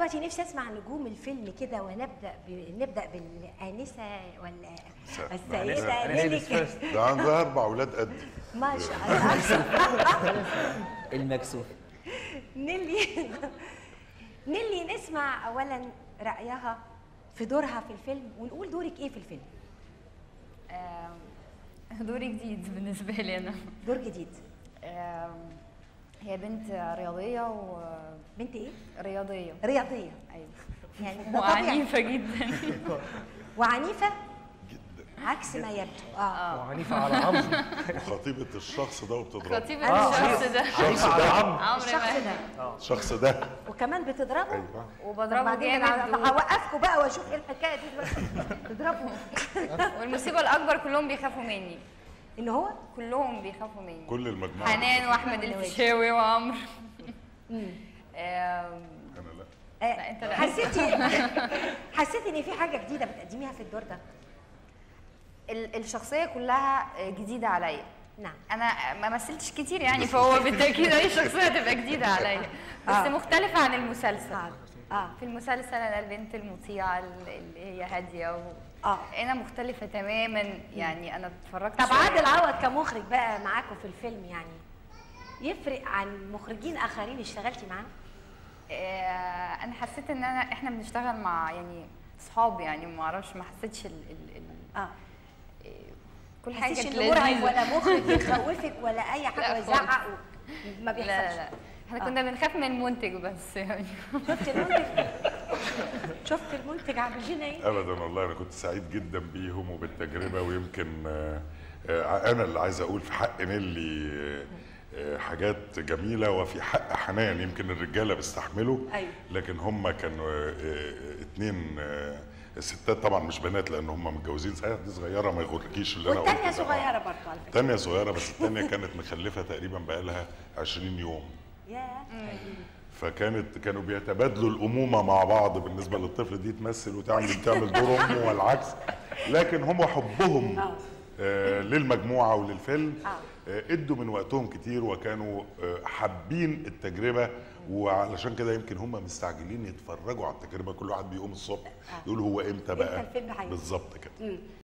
دلوقتي نفسي اسمع نجوم الفيلم كده ونبدا ب... نبدا بالانسه ولا السيده نيلي ك- ده عندها اربع اولاد قد ما شاء الله المكسوف نيلي نيلي نسمع اولا رايها في دورها في الفيلم ونقول دورك ايه في الفيلم آم، دوري جديد بالنسبة لي أنا دور جديد آم، هي بنت رياضية بنت ايه ورياضية رياضيه أيوة يعني ده طبيعي وعنيفة جدا وعنيفه جدا عكس ما يبدو اه وعنيفة على عمرو وخطيبه الشخص ده وبتضربه خطيبة آه، الشخص ده الشخص على ده عمرو عمرو الشخص مهدي ده الشخص ده وكمان بتضربه ايوه طب وبضربه بعدين جامد انا و- هوقفكم بقى واشوف ايه الحكايه دي دلوقتي تضربوا والمصيبة الأكبر كلهم بيخافوا مني ان هو كلهم بيخافوا مني كل المجموعه حنان وأحمد الفيشاوي وعمرو مم. آم، انا لا آه، لا، أنت لا. حسيتي حسيتي ان في حاجه جديده بتقدميها في الدور ده ال- الشخصية كلها جديدة عليا نعم انا ما مثلتش كتير يعني فهو بالتاكيد اي شخصيه تبقى جديده عليا بس آه. مختلفه عن المسلسل اه اه في المسلسل انا البنت المطيعه اللي هي هاديه و... اه انا مختلفه تماما يعني انا اتفرجت طب شوية. عادل عوض كمخرج بقى معاكم في الفيلم يعني يفرق عن مخرجين اخرين اشتغلتي معاهم آه انا حسيت ان انا احنا بنشتغل مع يعني صحاب يعني ما اعرفش ما حسيتش ال... ال... ال... اه كل حاجه حسيتش كانت انه مرعب لذيذة. ولا مخرج يخوفك ولا اي حاجه لا ويزعق و- ما لا بيحصلش لا لا احنا كنا بنخاف من المنتج بس يعني شفت المنتج شفت المنتج عامل لنا ايه ابدا والله انا كنت سعيد جدا بيهم وبالتجربه ويمكن آه، آه، انا اللي عايز اقول في حق نيلي آه، آه، حاجات جميله وفي حق حنان يمكن الرجاله بيستحملوا أيوة. لكن هم كانوا آه، آه، اتنين آه، الستات طبعا مش بنات لان هم متجوزين صحيح دي صغيره ما يغركيش اللي انا والتانية قلته ده. صغيره برضه على فكره التانية صغيرة بس التانية كانت مخلفة تقريبا بقالها 20 يوم ياه فكانت كانوا بيتبادلوا الامومه مع بعض بالنسبه للطفل دي تمثل وتعمل تعمل دور امه والعكس لكن هم حبهم آه. آه للمجموعه وللفيلم آه. آه ادوا من وقتهم كتير وكانوا آه حابين التجربه وعلشان كده يمكن هم مستعجلين يتفرجوا على التجربه كل واحد بيقوم الصبح يقول هو امتى بقى الفيلم هينزل. بالظبط كده مم.